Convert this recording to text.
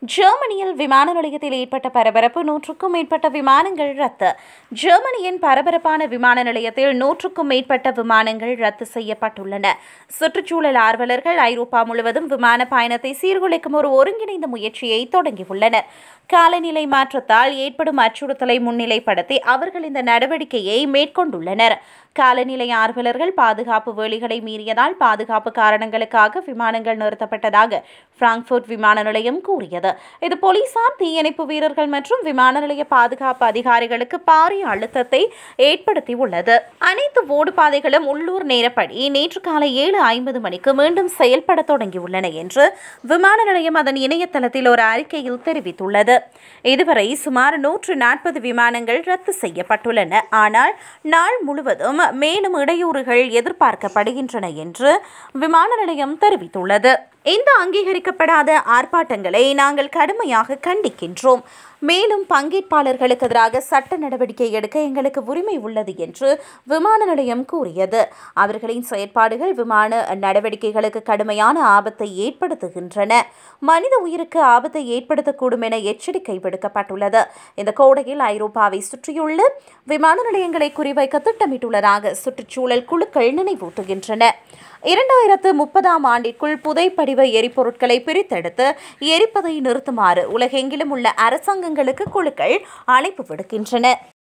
ஜெர்மனியில் விமான நிலையத்தில் ஏற்பட்ட பரபரப்பு நூற்றுக்கும் மேற்பட்ட விமானங்கள் ரத்து ஜெர்மனியின் பரபரப்பான விமான நிலையத்தில் நூற்றுக்கும் மேற்பட்ட விமானங்கள் ரத்து செய்யப்பட்டுள்ளன சுற்றுச்சூழல் ஆர்வலர்கள் ஐரோப்பா முழுவதும் விமான பயணத்தை சீர்குலைக்கும் ஒரு ஒருங்கிணைந்த முயற்சியை தொடங்கியுள்ளனர் காலநிலை மாற்றத்தால் ஏற்படும் அச்சுறுத்தலை முன்னிலைப்படுத்தி அவர்கள் இந்த நடவடிக்கையை மேற்கொண்டுள்ளனர் காலநிலை ஆர்வலர்கள் பாதுகாப்பு வேலிகளை மீறியதால் பாதுகாப்பு காரணங்களுக்காக விமானங்கள் நிறுத்தப்பட்டதாக பிராங்க்ஃபர்ட் விமான நிலையம் கூறியது இது போலீசார் தீயணைப்பு வீரர்கள் மற்றும் விமான நிலைய பாதுகாப்பு அதிகாரிகளுக்கு பாரிய அழுத்தத்தை ஏற்படுத்தியுள்ளது அனைத்து ஓடுபாதைகளும் உள்ளூர் நேரப்படி நேற்று காலை ஏழு ஐம்பது மணிக்கு மீண்டும் செயல்பட தொடங்கியுள்ளன என்று விமான நிலையம் அதன் இணையதளத்தில் ஒரு அறிக்கையில் தெரிவித்துள்ளது இதுவரை சுமார் நூற்று நாற்பது விமானங்கள் ரத்து செய்யப்பட்டுள்ளன ஆனால் நாள் முழுவதும் மேலும் இடையூறுகள் எதிர்பார்க்கப்படுகின்றன என்று விமான நிலையம் தெரிவித்துள்ளது இந்த அங்கீகரிக்கப்படாத ஆர்ப்பாட்டங்களை நாங்கள் கடுமையாக கண்டிக்கின்றோம் மேலும் பங்கேற்பாளர்களுக்கு எதிராக சட்ட நடவடிக்கை எடுக்க எங்களுக்கு உரிமை உள்ளது என்று விமான நிலையம் கூறியது அவர்களின் செயற்பாடுகள் விமான நடவடிக்கைகளுக்கு கடுமையான ஆபத்தை ஏற்படுத்துகின்றன மனித உயிருக்கு ஆபத்தை ஏற்படுத்தக்கூடும் என எச்சரிக்கை விடுக்கப்பட்டுள்ளது இந்த கோடையில் ஐரோப்பாவை சுற்றியுள்ள விமான நிலையங்களை குறிவைக்க திட்டமிட்டுள்ளதாக சுற்றுச்சூழல் குழுக்கள் நினைவூட்டுகின்றன இரண்டாயிரத்து முப்பதாம் ஆண்டிற்குள் புதைப்படிவ எரிபொருட்களை பிரித்தெடுத்து எரிப்பதை நிறுத்துமாறு உலகெங்கிலும் உள்ள அரசாங்கங்களுக்கு குழுக்கள் அழைப்பு விடுக்கின்றன